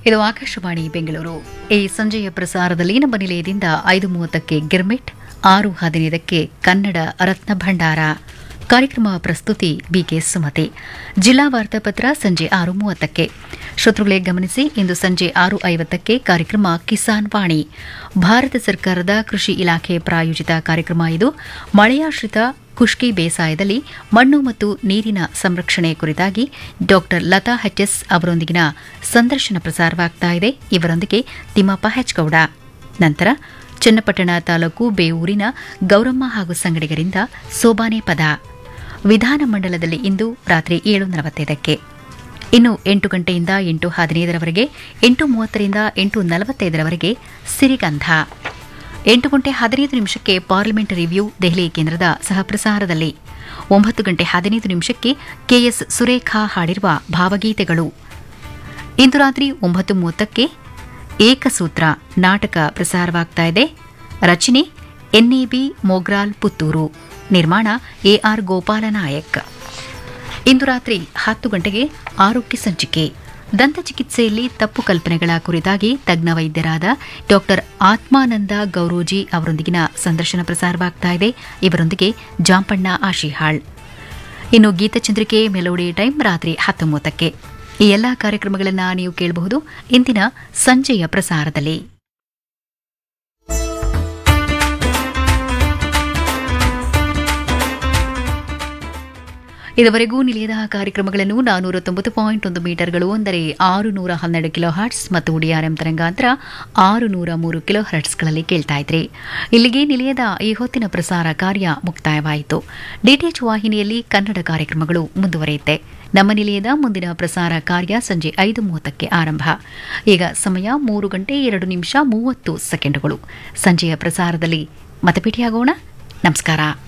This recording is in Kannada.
ಇದು ಆಕಾಶವಾಣಿ ಬೆಂಗಳೂರು ಈ ಸಂಜೆಯ ಪ್ರಸಾರದಲ್ಲಿ ನಮ್ಮ ನಿಲಯದಿಂದ ಐದು ಮೂವತ್ತಕ್ಕೆ ಗಿರ್ಮಿಟ್ ಆರು ಹದಿನೈದಕ್ಕೆ ಕನ್ನಡ ರತ್ನ ಭಂಡಾರ ಕಾರ್ಯಕ್ರಮ ಪ್ರಸ್ತುತಿ ಬಿಕೆ ಸುಮತಿ ಜಿಲ್ಲಾ ವಾರ್ತಾಪತ್ರ ಸಂಜೆ ಆರು ಮೂವತ್ತಕ್ಕೆ ಶ್ರೋತೃಗಳೇ ಗಮನಿಸಿ ಇಂದು ಸಂಜೆ ಆರು ಐವತ್ತಕ್ಕೆ ಕಾರ್ಯಕ್ರಮ ಕಿಸಾನ್ ವಾಣಿ ಭಾರತ ಸರ್ಕಾರದ ಕೃಷಿ ಇಲಾಖೆ ಪ್ರಾಯೋಜಿತ ಕಾರ್ಯಕ್ರಮ ಇದು ಮಳೆಯಾಶ್ರಿತ ಖುಷ್ಕಿ ಬೇಸಾಯದಲ್ಲಿ ಮಣ್ಣು ಮತ್ತು ನೀರಿನ ಸಂರಕ್ಷಣೆ ಕುರಿತಾಗಿ ಡಾಕ್ಟರ್ ಲತಾ ಹೆಚ್ಎಸ್ ಅವರೊಂದಿಗಿನ ಸಂದರ್ಶನ ಪ್ರಸಾರವಾಗ್ತಾ ಇದೆ ಇವರೊಂದಿಗೆ ತಿಮ್ಮಪ್ಪ ಹೆಚ್ಗೌಡ ನಂತರ ಚನ್ನಪಟ್ಟಣ ತಾಲೂಕು ಬೇವೂರಿನ ಗೌರಮ್ಮ ಹಾಗೂ ಸಂಗಡಿಗರಿಂದ ಸೋಬಾನೆ ಪದ ವಿಧಾನಮಂಡಲದಲ್ಲಿ ಇಂದು ರಾತ್ರಿ ಏಳು ನಲವತ್ತೈದಕ್ಕೆ ಇನ್ನು ಎಂಟು ಗಂಟೆಯಿಂದ ಎಂಟು ಹದಿನೈದರವರೆಗೆ ಎಂಟು ಮೂವತ್ತರಿಂದ ಎಂಟು ನಲವತ್ತೈದರವರೆಗೆ ಸಿರಿಗಂಧ ಎಂಟು ಗಂಟೆ ಹದಿನೈದು ನಿಮಿಷಕ್ಕೆ ಪಾರ್ಲಿಮೆಂಟ್ ರಿವ್ಯೂ ದೆಹಲಿ ಕೇಂದ್ರದ ಸಹಪ್ರಸಾರದಲ್ಲಿ ಒಂಬತ್ತು ಗಂಟೆ ಹದಿನೈದು ನಿಮಿಷಕ್ಕೆ ಕೆಎಸ್ ಸುರೇಖಾ ಹಾಡಿರುವ ಭಾವಗೀತೆಗಳು ಇಂದು ರಾತ್ರಿ ಒಂಬತ್ತು ಮೂವತ್ತಕ್ಕೆ ಏಕಸೂತ್ರ ನಾಟಕ ಪ್ರಸಾರವಾಗ್ತಾ ಇದೆ ರಚನೆ ಎನ್ಎಬಿ ಮೊಗ್ರಾಲ್ ಪುತ್ತೂರು ನಿರ್ಮಾಣ ಎಆರ್ ಗೋಪಾಲನಾಯಕ್ ಇಂದು ರಾತ್ರಿ ಹತ್ತು ಗಂಟೆಗೆ ಆರೋಗ್ಯ ಸಂಚಿಕೆ ದಂತ ಚಿಕಿತ್ಸೆಯಲ್ಲಿ ತಪ್ಪು ಕಲ್ಪನೆಗಳ ಕುರಿತಾಗಿ ತಜ್ಞ ವೈದ್ಯರಾದ ಡಾಕ್ಟರ್ ಆತ್ಮಾನಂದ ಗೌರೋಜಿ ಅವರೊಂದಿಗಿನ ಸಂದರ್ಶನ ಪ್ರಸಾರವಾಗ್ತಾ ಇದೆ ಇವರೊಂದಿಗೆ ಜಾಂಪಣ್ಣ ಆಶಿಹಾಳ್ ಇನ್ನು ಗೀತಚಂದ್ರಿಕೆ ಮೆಲೋಡಿ ಟೈಮ್ ರಾತ್ರಿ ಹತ್ತೊಂಬತ್ತಕ್ಕೆ ಈ ಎಲ್ಲಾ ಕಾರ್ಯಕ್ರಮಗಳನ್ನು ನೀವು ಕೇಳಬಹುದು ಇಂದಿನ ಸಂಜೆಯ ಪ್ರಸಾರದಲ್ಲಿ ಇದುವರೆಗೂ ನಿಲಯದ ಕಾರ್ಯಕ್ರಮಗಳನ್ನು ನಾನೂರ ತೊಂಬತ್ತು ಪಾಯಿಂಟ್ ಒಂದು ಮೀಟರ್ಗಳು ಅಂದರೆ ಆರು ನೂರ ಹನ್ನೆರಡು ಕಿಲೋ ಹರ್ಟ್ಸ್ ಮತ್ತು ಡಿಆರ್ಎಂ ತರಂಗಾಂತರ ಆರು ನೂರ ಮೂರು ಕಿಲೋ ಹರ್ಟ್ಸ್ಗಳಲ್ಲಿ ಕೇಳ್ತಾ ಇದ್ರಿ ಇಲ್ಲಿಗೆ ನಿಲಯದ ಈ ಹೊತ್ತಿನ ಪ್ರಸಾರ ಕಾರ್ಯ ಮುಕ್ತಾಯವಾಯಿತು ಡಿಟಿಎಚ್ ವಾಹಿನಿಯಲ್ಲಿ ಕನ್ನಡ ಕಾರ್ಯಕ್ರಮಗಳು ಮುಂದುವರಿಯುತ್ತೆ ನಮ್ಮ ನಿಲಯದ ಮುಂದಿನ ಪ್ರಸಾರ ಕಾರ್ಯ ಸಂಜೆ ಐದು ಮೂವತ್ತಕ್ಕೆ ಆರಂಭ ಈಗ ಸಮಯ ಮೂರು ಗಂಟೆ ಎರಡು ನಿಮಿಷ ಮೂವತ್ತು ಸೆಕೆಂಡುಗಳು ಸಂಜೆಯ ಪ್ರಸಾರದಲ್ಲಿ ಮತಪೇಟಿಯಾಗೋಣ ನಮಸ್ಕಾರ